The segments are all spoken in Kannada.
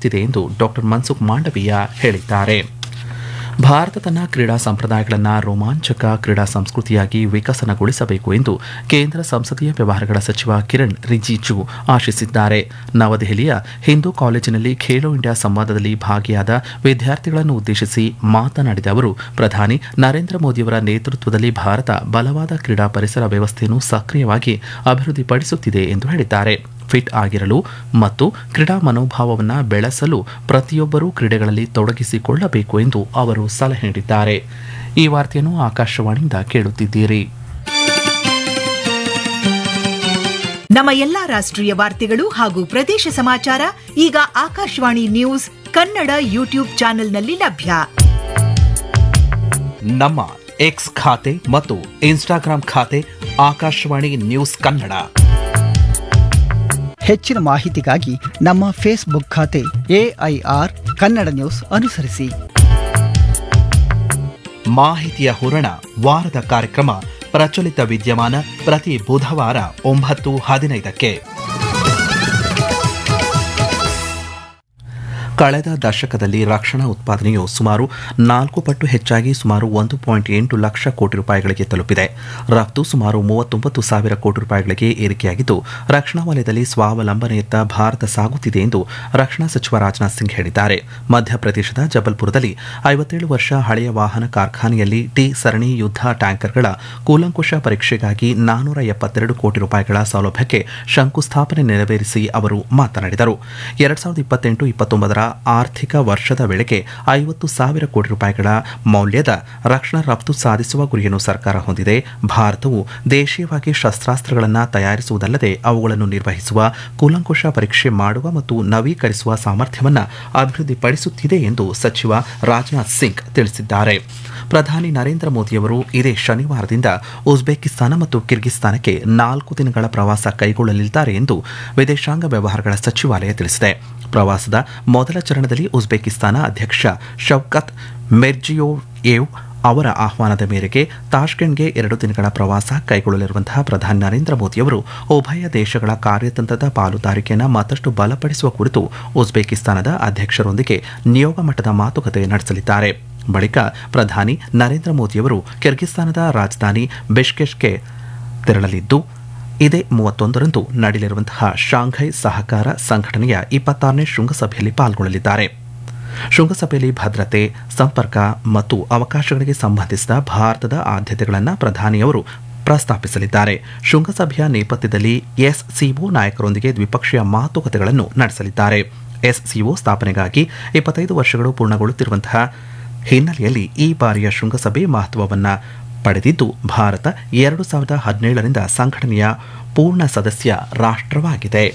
ಸಾಗುತ್ತಿದೆ ಎಂದು ಡಾಕ್ಟರ್ ಮನ್ಸುಖ್ ಮಾಂಡವೀಯ ಹೇಳಿದ್ದಾರೆ ಭಾರತ ತನ್ನ ಕ್ರೀಡಾ ಸಂಪ್ರದಾಯಗಳನ್ನು ರೋಮಾಂಚಕ ಕ್ರೀಡಾ ಸಂಸ್ಕೃತಿಯಾಗಿ ವಿಕಸನಗೊಳಿಸಬೇಕು ಎಂದು ಕೇಂದ್ರ ಸಂಸದೀಯ ವ್ಯವಹಾರಗಳ ಸಚಿವ ಕಿರಣ್ ರಿಜಿಜು ಆಶಿಸಿದ್ದಾರೆ ನವದೆಹಲಿಯ ಹಿಂದೂ ಕಾಲೇಜಿನಲ್ಲಿ ಖೇಲೋ ಇಂಡಿಯಾ ಸಂವಾದದಲ್ಲಿ ಭಾಗಿಯಾದ ವಿದ್ಯಾರ್ಥಿಗಳನ್ನು ಉದ್ದೇಶಿಸಿ ಮಾತನಾಡಿದ ಅವರು ಪ್ರಧಾನಿ ನರೇಂದ್ರ ಮೋದಿಯವರ ನೇತೃತ್ವದಲ್ಲಿ ಭಾರತ ಬಲವಾದ ಕ್ರೀಡಾ ಪರಿಸರ ವ್ಯವಸ್ಥೆಯನ್ನು ಸಕ್ರಿಯವಾಗಿ ಅಭಿವೃದ್ಧಿಪಡಿಸುತ್ತಿದೆ ಎಂದು ಹೇಳಿದ್ದಾರೆ ಫಿಟ್ ಆಗಿರಲು ಮತ್ತು ಕ್ರೀಡಾ ಮನೋಭಾವವನ್ನು ಬೆಳೆಸಲು ಪ್ರತಿಯೊಬ್ಬರೂ ಕ್ರೀಡೆಗಳಲ್ಲಿ ತೊಡಗಿಸಿಕೊಳ್ಳಬೇಕು ಎಂದು ಅವರು ಸಲಹೆ ನೀಡಿದ್ದಾರೆ ಈ ವಾರ್ತೆಯನ್ನು ಆಕಾಶವಾಣಿಯಿಂದ ಕೇಳುತ್ತಿದ್ದೀರಿ ನಮ್ಮ ಎಲ್ಲಾ ರಾಷ್ಟ್ರೀಯ ವಾರ್ತೆಗಳು ಹಾಗೂ ಪ್ರದೇಶ ಸಮಾಚಾರ ಈಗ ಆಕಾಶವಾಣಿ ನ್ಯೂಸ್ ಕನ್ನಡ ಯೂಟ್ಯೂಬ್ ಚಾನೆಲ್ನಲ್ಲಿ ಲಭ್ಯ ನಮ್ಮ ಎಕ್ಸ್ ಖಾತೆ ಮತ್ತು ಇನ್ಸ್ಟಾಗ್ರಾಂ ಖಾತೆ ಆಕಾಶವಾಣಿ ನ್ಯೂಸ್ ಕನ್ನಡ ಹೆಚ್ಚಿನ ಮಾಹಿತಿಗಾಗಿ ನಮ್ಮ ಫೇಸ್ಬುಕ್ ಖಾತೆ ಎಐಆರ್ ಕನ್ನಡ ನ್ಯೂಸ್ ಅನುಸರಿಸಿ ಮಾಹಿತಿಯ ಹೂರಣ ವಾರದ ಕಾರ್ಯಕ್ರಮ ಪ್ರಚಲಿತ ವಿದ್ಯಮಾನ ಪ್ರತಿ ಬುಧವಾರ ಒಂಬತ್ತು ಹದಿನೈದಕ್ಕೆ ಕಳೆದ ದಶಕದಲ್ಲಿ ರಕ್ಷಣಾ ಉತ್ಪಾದನೆಯು ಸುಮಾರು ನಾಲ್ಕು ಪಟ್ಟು ಹೆಚ್ಚಾಗಿ ಸುಮಾರು ಒಂದು ಪಾಯಿಂಟ್ ಎಂಟು ಲಕ್ಷ ಕೋಟಿ ರೂಪಾಯಿಗಳಿಗೆ ತಲುಪಿದೆ ರಫ್ತು ಸುಮಾರು ಮೂವತ್ತೊಂಬತ್ತು ಸಾವಿರ ಕೋಟಿ ರೂಪಾಯಿಗಳಿಗೆ ಏರಿಕೆಯಾಗಿದ್ದು ರಕ್ಷಣಾ ವಲಯದಲ್ಲಿ ಸ್ವಾವಲಂಬನೆಯತ್ತ ಭಾರತ ಸಾಗುತ್ತಿದೆ ಎಂದು ರಕ್ಷಣಾ ಸಚಿವ ರಾಜನಾಥ್ ಸಿಂಗ್ ಹೇಳಿದ್ದಾರೆ ಮಧ್ಯಪ್ರದೇಶದ ಜಬಲ್ಪುರದಲ್ಲಿ ಐವತ್ತೇಳು ವರ್ಷ ಹಳೆಯ ವಾಹನ ಕಾರ್ಖಾನೆಯಲ್ಲಿ ಟಿ ಸರಣಿ ಯುದ್ಧ ಟ್ಯಾಂಕರ್ಗಳ ಕೂಲಂಕುಷ ಪರೀಕ್ಷೆಗಾಗಿ ನಾನೂರ ಎಪ್ಪತ್ತೆರಡು ಕೋಟಿ ರೂಪಾಯಿಗಳ ಸೌಲಭ್ಯಕ್ಕೆ ಶಂಕುಸ್ಥಾಪನೆ ನೆರವೇರಿಸಿ ಅವರು ಮಾತನಾಡಿದರು ಎರಡ್ ಸಾವಿರದ ಇಪ್ಪತ್ತೆಂಟು ಇಪ್ಪತ್ತೊಂಬತ್ತರ ಆರ್ಥಿಕ ವರ್ಷದ ವೇಳೆಗೆ ಐವತ್ತು ಸಾವಿರ ಕೋಟಿ ರೂಪಾಯಿಗಳ ಮೌಲ್ಯದ ರಕ್ಷಣಾ ರಫ್ತು ಸಾಧಿಸುವ ಗುರಿಯನ್ನು ಸರ್ಕಾರ ಹೊಂದಿದೆ ಭಾರತವು ದೇಶೀಯವಾಗಿ ಶಸ್ತ್ರಾಸ್ತ್ರಗಳನ್ನು ತಯಾರಿಸುವುದಲ್ಲದೆ ಅವುಗಳನ್ನು ನಿರ್ವಹಿಸುವ ಕೂಲಂಕುಷ ಪರೀಕ್ಷೆ ಮಾಡುವ ಮತ್ತು ನವೀಕರಿಸುವ ಸಾಮರ್ಥ್ಯವನ್ನು ಅಭಿವೃದ್ಧಿಪಡಿಸುತ್ತಿದೆ ಎಂದು ಸಚಿವ ರಾಜನಾಥ್ ಸಿಂಗ್ ತಿಳಿಸಿದ್ದಾರೆ ಪ್ರಧಾನಿ ನರೇಂದ್ರ ಮೋದಿಯವರು ಇದೇ ಶನಿವಾರದಿಂದ ಉಜ್ಬೇಕಿಸ್ತಾನ ಮತ್ತು ಕಿರ್ಗಿಸ್ತಾನಕ್ಕೆ ನಾಲ್ಕು ದಿನಗಳ ಪ್ರವಾಸ ಕೈಗೊಳ್ಳಲಿದ್ದಾರೆ ಎಂದು ವಿದೇಶಾಂಗ ವ್ಯವಹಾರಗಳ ಸಚಿವಾಲಯ ತಿಳಿಸಿದೆ ಪ್ರವಾಸದ ಮೊದಲ ಚರಣದಲ್ಲಿ ಉಜ್ಬೇಕಿಸ್ತಾನ ಅಧ್ಯಕ್ಷ ಶೌಕತ್ ಮೆರ್ಜಿಯೋಯೇವ್ ಅವರ ಆಹ್ವಾನದ ಮೇರೆಗೆ ತಾಷ್ಕೆಂಟ್ಗೆ ಎರಡು ದಿನಗಳ ಪ್ರವಾಸ ಕೈಗೊಳ್ಳಲಿರುವಂತಹ ಪ್ರಧಾನಿ ನರೇಂದ್ರ ಮೋದಿಯವರು ಉಭಯ ದೇಶಗಳ ಕಾರ್ಯತಂತ್ರದ ಪಾಲುದಾರಿಕೆಯನ್ನು ಮತ್ತಷ್ಟು ಬಲಪಡಿಸುವ ಕುರಿತು ಉಜ್ಬೇಕಿಸ್ತಾನದ ಅಧ್ಯಕ್ಷರೊಂದಿಗೆ ನಿಯೋಗ ಮಟ್ಟದ ಮಾತುಕತೆ ನಡೆಸಲಿದ್ದಾರೆ ಬಳಿಕ ಪ್ರಧಾನಿ ನರೇಂದ್ರ ಮೋದಿಯವರು ಕಿರ್ಗಿಸ್ತಾನದ ರಾಜಧಾನಿ ಬಿಷ್ಕೆಶ್ಗೆ ತೆರಳಲಿದ್ದು ಇದೇ ಮೂವತ್ತೊಂದರಂದು ನಡೆಯಲಿರುವಂತಹ ಶಾಂಘೈ ಸಹಕಾರ ಸಂಘಟನೆಯ ಇಪ್ಪತ್ತಾರನೇ ಶೃಂಗಸಭೆಯಲ್ಲಿ ಪಾಲ್ಗೊಳ್ಳಲಿದ್ದಾರೆ ಶೃಂಗಸಭೆಯಲ್ಲಿ ಭದ್ರತೆ ಸಂಪರ್ಕ ಮತ್ತು ಅವಕಾಶಗಳಿಗೆ ಸಂಬಂಧಿಸಿದ ಭಾರತದ ಆದ್ಯತೆಗಳನ್ನು ಪ್ರಧಾನಿಯವರು ಪ್ರಸ್ತಾಪಿಸಲಿದ್ದಾರೆ ಶೃಂಗಸಭೆಯ ನೇಪಥ್ಯದಲ್ಲಿ ಎಸ್ಸಿಒ ನಾಯಕರೊಂದಿಗೆ ದ್ವಿಪಕ್ಷೀಯ ಮಾತುಕತೆಗಳನ್ನು ನಡೆಸಲಿದ್ದಾರೆ ಎಸ್ಸಿಒ ಸ್ಥಾಪನೆಗಾಗಿ ಇಪ್ಪತ್ತೈದು ವರ್ಷಗಳು ಪೂರ್ಣಗೊಳ್ಳುತ್ತಿರುವಂತಹ ಹಿನ್ನೆಲೆಯಲ್ಲಿ ಈ ಬಾರಿಯ ಶೃಂಗಸಭೆ ಮಹತ್ವವನ್ನು ಪಡೆದಿದ್ದು ಭಾರತ ಎರಡು ಸಾವಿರದ ಹದಿನೇಳರಿಂದ ಸಂಘಟನೆಯ ಪೂರ್ಣ ಸದಸ್ಯ ರಾಷ್ಟ್ರವಾಗಿದೆ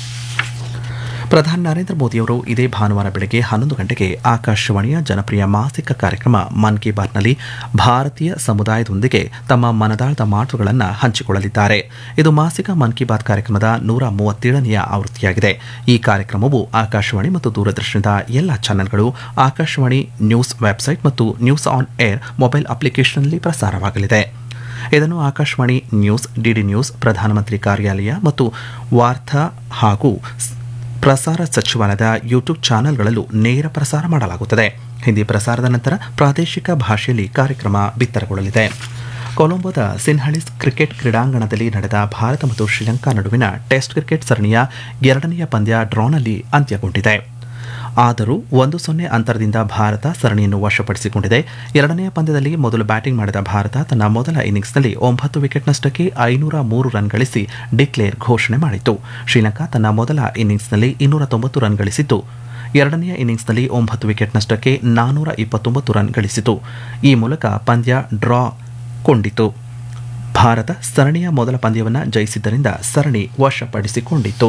ಪ್ರಧಾನಿ ನರೇಂದ್ರ ಮೋದಿಯವರು ಇದೇ ಭಾನುವಾರ ಬೆಳಗ್ಗೆ ಹನ್ನೊಂದು ಗಂಟೆಗೆ ಆಕಾಶವಾಣಿಯ ಜನಪ್ರಿಯ ಮಾಸಿಕ ಕಾರ್ಯಕ್ರಮ ಮನ್ ಕಿ ಬಾತ್ನಲ್ಲಿ ಭಾರತೀಯ ಸಮುದಾಯದೊಂದಿಗೆ ತಮ್ಮ ಮನದಾಳದ ಮಾತುಗಳನ್ನು ಹಂಚಿಕೊಳ್ಳಲಿದ್ದಾರೆ ಇದು ಮಾಸಿಕ ಮನ್ ಕಿ ಬಾತ್ ಕಾರ್ಯಕ್ರಮದ ನೂರ ಮೂವತ್ತೇಳನೆಯ ಆವೃತ್ತಿಯಾಗಿದೆ ಈ ಕಾರ್ಯಕ್ರಮವು ಆಕಾಶವಾಣಿ ಮತ್ತು ದೂರದರ್ಶನದ ಎಲ್ಲ ಚಾನೆಲ್ಗಳು ಆಕಾಶವಾಣಿ ನ್ಯೂಸ್ ವೆಬ್ಸೈಟ್ ಮತ್ತು ನ್ಯೂಸ್ ಆನ್ ಏರ್ ಮೊಬೈಲ್ ಅಪ್ಲಿಕೇಶನ್ನಲ್ಲಿ ಪ್ರಸಾರವಾಗಲಿದೆ ಇದನ್ನು ಆಕಾಶವಾಣಿ ನ್ಯೂಸ್ ಡಿಡಿ ನ್ಯೂಸ್ ಪ್ರಧಾನಮಂತ್ರಿ ಕಾರ್ಯಾಲಯ ಮತ್ತು ವಾರ್ತಾ ಹಾಗೂ ಪ್ರಸಾರ ಸಚಿವಾಲಯದ ಯೂಟ್ಯೂಬ್ ಚಾನೆಲ್ಗಳಲ್ಲೂ ನೇರ ಪ್ರಸಾರ ಮಾಡಲಾಗುತ್ತದೆ ಹಿಂದಿ ಪ್ರಸಾರದ ನಂತರ ಪ್ರಾದೇಶಿಕ ಭಾಷೆಯಲ್ಲಿ ಕಾರ್ಯಕ್ರಮ ಬಿತ್ತರಗೊಳ್ಳಲಿದೆ ಕೊಲಂಬೋದ ಸಿನ್ಹಳಿಸ್ ಕ್ರಿಕೆಟ್ ಕ್ರೀಡಾಂಗಣದಲ್ಲಿ ನಡೆದ ಭಾರತ ಮತ್ತು ಶ್ರೀಲಂಕಾ ನಡುವಿನ ಟೆಸ್ಟ್ ಕ್ರಿಕೆಟ್ ಸರಣಿಯ ಎರಡನೆಯ ಪಂದ್ಯ ಡ್ರಾನಲ್ಲಿ ಅಂತ್ಯಗೊಂಡಿದೆ ಆದರೂ ಒಂದು ಸೊನ್ನೆ ಅಂತರದಿಂದ ಭಾರತ ಸರಣಿಯನ್ನು ವಶಪಡಿಸಿಕೊಂಡಿದೆ ಎರಡನೆಯ ಪಂದ್ಯದಲ್ಲಿ ಮೊದಲು ಬ್ಯಾಟಿಂಗ್ ಮಾಡಿದ ಭಾರತ ತನ್ನ ಮೊದಲ ಇನ್ನಿಂಗ್ಸ್ನಲ್ಲಿ ಒಂಬತ್ತು ವಿಕೆಟ್ನಷ್ಟಕ್ಕೆ ಐನೂರ ಮೂರು ರನ್ ಗಳಿಸಿ ಡಿಕ್ಲೇರ್ ಘೋಷಣೆ ಮಾಡಿತು ಶ್ರೀಲಂಕಾ ತನ್ನ ಮೊದಲ ಇನ್ನಿಂಗ್ಸ್ನಲ್ಲಿ ಇನ್ನೂರ ತೊಂಬತ್ತು ರನ್ ಗಳಿಸಿದ್ದು ಎರಡನೆಯ ಇನ್ನಿಂಗ್ಸ್ನಲ್ಲಿ ಒಂಬತ್ತು ವಿಕೆಟ್ನಷ್ಟಕ್ಕೆ ನಾನೂರ ಇಪ್ಪತ್ತೊಂಬತ್ತು ರನ್ ಗಳಿಸಿತು ಈ ಮೂಲಕ ಪಂದ್ಯ ಡ್ರಾ ಕೊಂಡಿತು ಭಾರತ ಸರಣಿಯ ಮೊದಲ ಪಂದ್ಯವನ್ನು ಜಯಿಸಿದ್ದರಿಂದ ಸರಣಿ ವಶಪಡಿಸಿಕೊಂಡಿತು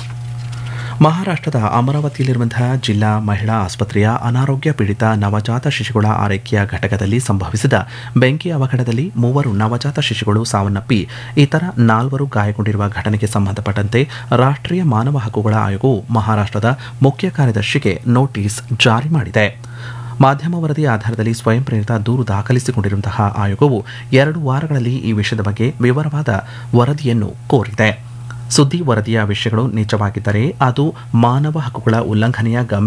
ಮಹಾರಾಷ್ಟ್ರದ ಅಮರಾವತಿಯಲ್ಲಿರುವಂತಹ ಜಿಲ್ಲಾ ಮಹಿಳಾ ಆಸ್ಪತ್ರೆಯ ಅನಾರೋಗ್ಯ ಪೀಡಿತ ನವಜಾತ ಶಿಶುಗಳ ಆರೈಕೆಯ ಘಟಕದಲ್ಲಿ ಸಂಭವಿಸಿದ ಬೆಂಕಿ ಅವಘಡದಲ್ಲಿ ಮೂವರು ನವಜಾತ ಶಿಶುಗಳು ಸಾವನ್ನಪ್ಪಿ ಇತರ ನಾಲ್ವರು ಗಾಯಗೊಂಡಿರುವ ಘಟನೆಗೆ ಸಂಬಂಧಪಟ್ಟಂತೆ ರಾಷ್ಟ್ರೀಯ ಮಾನವ ಹಕ್ಕುಗಳ ಆಯೋಗವು ಮಹಾರಾಷ್ಟ್ರದ ಮುಖ್ಯ ಕಾರ್ಯದರ್ಶಿಗೆ ನೋಟಿಸ್ ಜಾರಿ ಮಾಡಿದೆ ಮಾಧ್ಯಮ ವರದಿ ಆಧಾರದಲ್ಲಿ ಸ್ವಯಂ ಪ್ರೇರಿತ ದೂರು ದಾಖಲಿಸಿಕೊಂಡಿರುವಂತಹ ಆಯೋಗವು ಎರಡು ವಾರಗಳಲ್ಲಿ ಈ ವಿಷಯದ ಬಗ್ಗೆ ವಿವರವಾದ ವರದಿಯನ್ನು ಕೋರಿದೆ ಸುದ್ದಿ ವರದಿಯ ವಿಷಯಗಳು ನಿಜವಾಗಿದ್ದರೆ ಅದು ಮಾನವ ಹಕ್ಕುಗಳ ಉಲ್ಲಂಘನೆಯ ಗಂಭೀರ